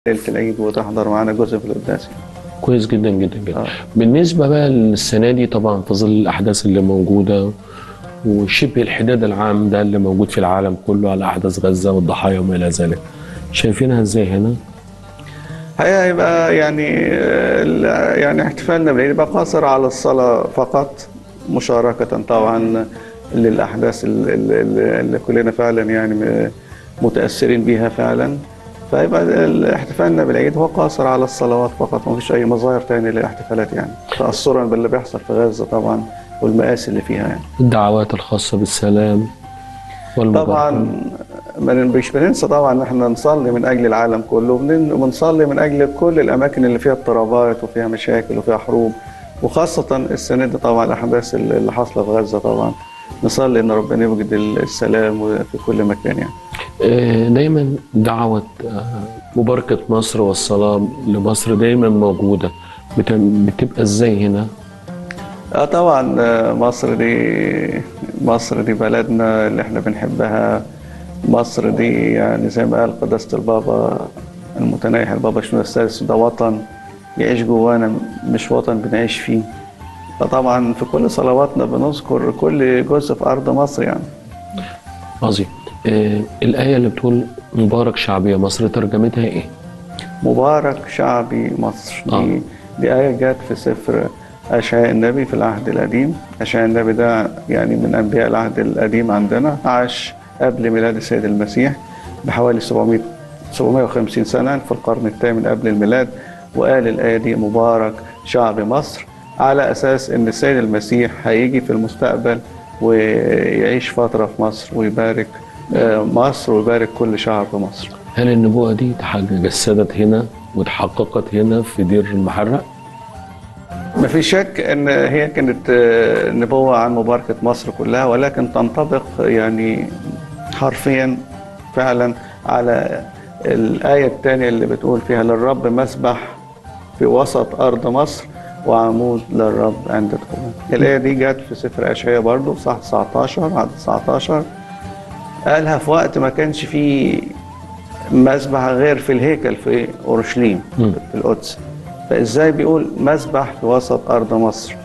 ليله العيد وتحضر معانا جزء في القداس كويس جدا جدا جدا آه. بالنسبه بقى للسنه دي طبعا في ظل الاحداث اللي موجوده وشبه الحداد العام ده اللي موجود في العالم كله على احداث غزه والضحايا وما الى ذلك شايفينها ازاي هنا؟ الحقيقه يبقى يعني آه، يعني احتفالنا بالعيد يبقى قاصر على الصلاه فقط مشاركه طبعا للاحداث ال- ال- ال- اللي كلنا فعلا يعني م- متاثرين بيها فعلا فيبقى ال- احتفالنا بالعيد هو قاصر على الصلوات فقط ما فيش اي مظاهر تانية للاحتفالات يعني تاثرا باللي بيحصل في غزه طبعا والمآسي اللي فيها يعني الدعوات الخاصه بالسلام والمباركة. طبعا ما ن- مش بننسى طبعا ان احنا نصلي من اجل العالم كله وبن- وبنصلي من اجل كل الاماكن اللي فيها اضطرابات وفيها مشاكل وفيها حروب وخاصة السنة دي طبعا الأحداث اللي اللي حاصلة في غزة طبعا نصلي إن ربنا يوجد السلام في كل مكان يعني آه، دايما دعوة آه، مباركة مصر والصلاة لمصر دايما موجودة بت- بتبقى ازاي هنا؟ اه طبعا آه، مصر دي مصر دي بلدنا اللي احنا بنحبها مصر دي يعني زي ما قال قداسة البابا المتنايح البابا شنو السادس ده وطن يعيش جوانا مش وطن بنعيش فيه فطبعا في كل صلواتنا بنذكر كل جزء في أرض مصر يعني عظيم آه، الآية اللي بتقول مبارك شعبي مصر ترجمتها ايه؟ مبارك شعبي مصر آه. دي, دي آية جت في سفر أشعياء النبي في العهد القديم أشعياء النبي ده يعني من أنبياء العهد القديم عندنا عاش قبل ميلاد السيد المسيح بحوالي 700 750 سنة في القرن الثامن قبل الميلاد وقال الآية دي مبارك شعب مصر على أساس إن السيد المسيح هيجي في المستقبل ويعيش فترة في مصر ويبارك آه، مصر ويبارك كل شعب مصر هل النبوة دي تجسدت هنا وتحققت هنا في دير المحرق؟ ما في شك ان هي كانت آه، نبوة عن مباركة مصر كلها ولكن تنطبق يعني حرفيا فعلا على الآية الثانية اللي بتقول فيها للرب مسبح في وسط أرض مصر وعمود للرب عند دخوله الآية دي جت في سفر أشعياء برضو في صح 19 عدد 19 قالها في وقت ما كانش فيه مسبح غير في الهيكل في أورشليم مم. في القدس فازاي بيقول مسبح في وسط ارض مصر